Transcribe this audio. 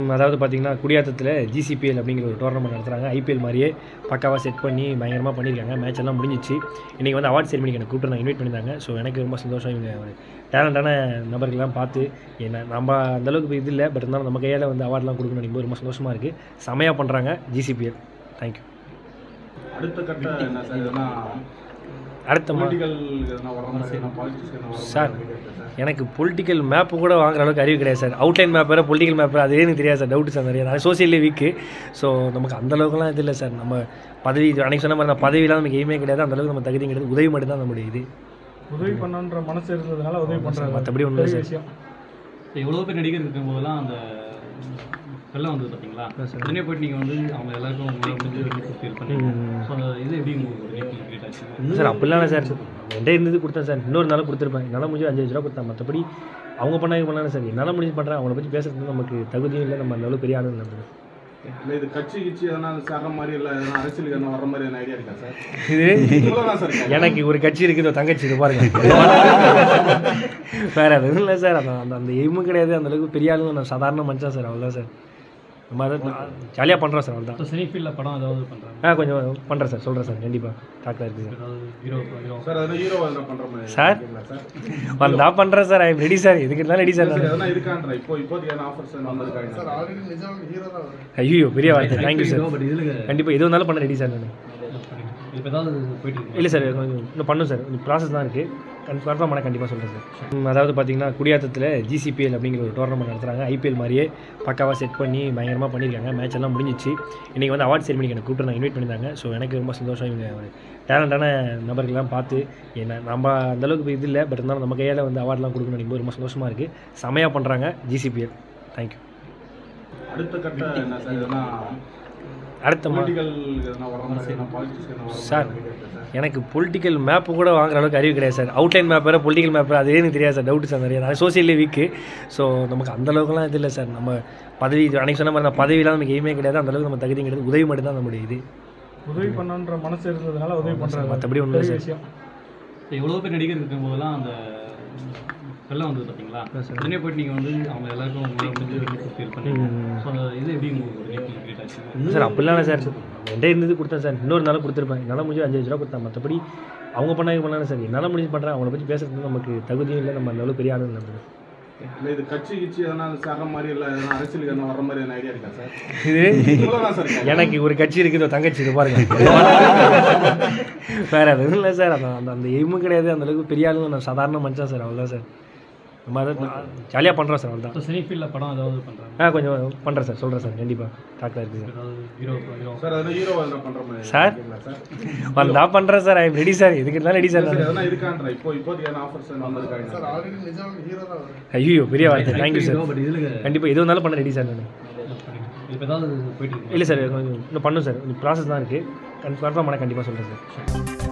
அதாவது பார்த்தீங்கன்னா குடியாத்தத்தில் ஜிசிபிஎல் அப்படிங்கிற ஒரு டோர்னமெண்ட் நடத்துகிறாங்க ஐபிஎல் மாதிரியே பக்காவாக செட் பண்ணி பயங்கரமாக பண்ணியிருக்காங்க மேட்ச் எல்லாம் முடிஞ்சிச்சு இன்றைக்கி வந்து அவார்ட் செரிமனிக்கு எனக்கு கூப்பிட்டு இன்வைட் பண்ணியிருந்தாங்க ஸோ எனக்கு ரொம்ப சந்தோஷம் இவங்க ஒரு டேலண்டான நபர்கள்லாம் பார்த்து என்ன நம்ம அந்தளவுக்கு இது இல்லை பட் இருந்தாலும் நம்ம கையால் வந்து அவார்ட்லாம் கொடுக்கணும் நினைக்கும் ரொம்ப சந்தோஷமாக இருக்குது செமையாக பண்ணுறாங்க ஜிசிபிஎல் தேங்க்யூ அடுத்த கட்ட என்ன சார் எதனா அடுத்த மா பொலிட்டிக்கல் எதனா வர மாதிரி எதனா பாலிட்டிக்ஸ் எதனா வர சார் மாதிரி idea இருக்கா சார் எனக்கு பொலிட்டிக்கல் மேப்பு கூட வாங்குற அளவுக்கு அறிவு கிடையாது சார் அவுட்லைன் மேப் வேறு பொலிட்டிக்கல் மேப் அதே எனக்கு தெரியாது சார் டவுட் சார் நிறைய நான் சோசியலே வீக்கு ஸோ நமக்கு அந்த அளவுக்குலாம் இது இல்லை சார் நம்ம பதவி அன்னைக்கு சொன்ன மாதிரி நான் பதவியெலாம் நமக்கு எதுவுமே கிடையாது அந்த அளவுக்கு நம்ம தகுதி கிடையாது உதவி மட்டும் தான் நம்மளுடைய இது உதவி பண்ணணுன்ற மனசு இருந்ததுனால உதவி பண்றாங்க மற்றபடி ஒன்றும் இல்லை பெரிய சார் விஷயம் எவ்வளோ பேர் நடிகர் இருக்கும்போதெல்லாம் அந்த வெள்ளம் வந்தது பார்த்தீங்களா உடனே போயிட்டு நீங்கள் வந்து அவங்க எல்லாருக்கும் உங்களால் முடிஞ்ச ஃபீல் பண்ணீங்க ஸோ அந்த இது எப்படி உங்களுக்கு ஒரு கிரியேட் ஆச்சு சார் அப்படிலாம் இல்லை சார் ரெண்டே இருந்தது கொடுத்தேன் சார் இன்னொரு நாள் கொடுத்துருப்பேன் என்னால் முடிஞ்சு அஞ்சு லட்ச ரூபா கொடுத்தேன் மற்றபடி அவங்க பண்ணாங்க பண்ணலாம் சார் என்னால் முடிஞ்சு பண்ணுறேன் அவங்கள பற்றி பேசுறது நமக்கு தகுதியும் இல்லை நம்ம அந்த அளவுக்கு பெரிய ஆளும் இல்லை இல்லை இது கட்சி கிச்சி எதனா சேர்ற மாதிரி இல்லை எதனா அரசியலுக்கு எதனா வர மாதிரி எதனா ஐடியா இருக்கா சார் இது உங்களை தான் சார் கேட்கிறேன். எனக்கு ஒரு கட்சி இருக்குது ஒரு தங்கச்சி இது பாருங்க வேற எதுவும் இல்லை சார் அந்த அந்த அந்த எய்மும் கிடையாது அந்த அளவுக்கு பெரிய ஆளுங்க நான் சாதாரண மனுஷன் சார் அவ்வளோதான் சார் நம்ம அதை ஜாலியாக பண்ணுறோம் சார் அவ்வளோதான் ஸோ சினி ஃபீல்டில் படம் ஏதாவது பண்ணுறாங்க ஆ கொஞ்சம் பண்ணுறேன் சார் சொல்கிறேன் சார் கண்டிப்பாக டாக்டர் இருக்குது சார் ஏதாவது ஹீரோ ஹீரோ சார் அது ஹீரோ எதனா பண்ற மாதிரி சார்? இருக்கீங்களா சார் வந்தா பண்ணுறேன் சார் ஐ ரெடி சார் இதுக்கு தான் ரெடி சார் சார் நான் எதனா இருக்கான்ற இப்போ இப்போதைக்கு எதனா ஆஃபர்ஸ் வந்திருக்காங்க சார் ஐயோ பெரிய வார்த்தை தேங்க்யூ சார் பட் இதில் கண்டிப்பாக எது வந்தாலும் பண்ண ரெடி சார் நான் இப்போ ஏதாவது போயிட்டு இருக்கு இல்லை சார் கொஞ்சம் இன்னும் பண்ணும் சார் கொஞ்சம் ப்ராசஸ் தான் இருக்குது கன்ஃபார்ம் பண்ண கண்டிப்பாக சொல்கிறேன் சார் ம், அதாவது பார்த்தீங்கன்னா குடியாத்தத்தில் ஜிசிபிஎல் அப்படிங்கிற ஒரு டோர்னமெண்ட் நடத்துகிறாங்க ஐபிஎல் மாதிரியே பக்காவாக செட் பண்ணி பயங்கரமாக பண்ணியிருக்காங்க மேட்ச் எல்லாம் முடிஞ்சிச்சு இன்றைக்கி வந்து அவார்ட் செரிமனிக்கு எனக்கு கூப்பிட்டு இன்வைட் பண்ணியிருந்தாங்க ஸோ எனக்கு ரொம்ப சந்தோஷம் இவங்க ஒரு டேலண்டான நபர்கள்லாம் பார்த்து என்ன நம்ம அந்தளவுக்கு இது இல்லை பட் இருந்தாலும் நம்ம கையால் வந்து அவார்ட்லாம் கொடுக்கணும் நினைக்கும் ரொம்ப சந்தோஷமாக இருக்குது செமையாக பண்ணுறாங்க ஜிசிபிஎல் தேங்க்யூ அடுத்த கட்ட என்ன சார் எதனா அடுத்த மா பொலிட்டிக்கல் எதனா வர மாதிரி எதனா பாலிட்டிக்ஸ் எதனா வர சார். மாதிரி idea இருக்கா சார் எனக்கு பொலிட்டிக்கல் மேப்பு கூட வாங்குற அளவுக்கு அறிவு கிடையாது சார் அவுட்லைன் மேப் வேறு பொலிட்டிக்கல் மேப் அதே எனக்கு தெரியாது சார் டவுட் சார் நிறைய நான் சோசியலே வீக்கு ஸோ நமக்கு அந்த அளவுக்குலாம் இது இல்லை சார் நம்ம பதவி அன்னைக்கு சொன்ன மாதிரி நான் பதவியெலாம் நமக்கு எதுவுமே கிடையாது அந்த அளவுக்கு நம்ம தகுதி கிடையாது உதவி மட்டும் தான் நம்மளுடைய இது உதவி பண்ணணுன்ற மனசு இருந்ததுனால உதவி பண்றாங்க மற்றபடி ஒன்றும் இல்லை பெரிய சார் விஷயம் இப்போ எவ்வளோ பேர் நடிகர் இருக்கும்போதெல்லாம் அந்த வெள்ளம் வந்தது பார்த்தீங்களா உடனே போயிட்டு நீங்கள் வந்து அவங்க எல்லாருக்கும் உங்களால் முடிஞ்ச ஃபீல் பண்ணீங்க ஸோ அந்த இது எப்படி உங்களுக்கு ஒரு கிரியேட் ஆச்சு சார் அப்படிலாம் இல்லை சார் ரெண்டே இருந்தது கொடுத்தேன் சார் இன்னொரு நாள் கொடுத்துருப்பேன் என்னால் முடிஞ்சு அஞ்சு லட்ச ரூபா கொடுத்தேன் மற்றபடி அவங்க பண்ணாங்க பண்ணலாம் சார் என்னால் முடிஞ்சு பண்ணுறேன் அவங்கள பற்றி பேசுறது நமக்கு தகுதியும் இல்லை நம்ம அந்த அளவுக்கு பெரிய ஆளும் இல்லை இல்லை இது கட்சி கிச்சி எதனா சேர்ற மாதிரி இல்லை எதனா அரசியலுக்கு எதனா வர மாதிரி எதனா ஐடியா இருக்கா சார் இது உங்களை தான் சார் கேட்கிறேன். எனக்கு ஒரு கட்சி இருக்குது ஒரு தங்கச்சி இது பாருங்க வேற எதுவும் இல்லை சார் அந்த அந்த அந்த எய்மும் கிடையாது அந்த அளவுக்கு பெரிய ஆளுங்க நான் சாதாரண மனுஷன் சார் அவ்வளோதான் சார் நம்ம அதை ஜாலியாக பண்ணுறோம் சார் அவ்வளோதான் ஸோ சினி ஃபீல்டில் படம் ஏதாவது பண்ணுறாங்க ஆ கொஞ்சம் பண்ணுறேன் சார் சொல்கிறேன் சார் கண்டிப்பாக டாக்டர் இருக்குது சார் ஏதாவது ஹீரோ ஹீரோ சார் அது ஹீரோ எதனா பண்ற மாதிரி சார்? இருக்கீங்களா சார் வந்தா பண்ணுறேன் சார் ஐ ரெடி சார் இதுக்கு தான் ரெடி சார் சார் நான் எதனா இருக்கான்ற இப்போ இப்போதைக்கு எதனா ஆஃபர்ஸ் வந்திருக்காங்க சார் ஐயோ பெரிய வார்த்தை தேங்க்யூ சார் பட் இதில் கண்டிப்பாக எது வந்தாலும் பண்ண ரெடி சார் நான் இப்போ ஏதாவது போயிட்டு இருக்கு இல்லை சார் கொஞ்சம் இன்னும் பண்ணும் சார் கொஞ்சம் ப்ராசஸ் தான் இருக்குது கன்ஃபார்ம் பண்ண கண்டிப்பாக சொல்கிறேன் சார்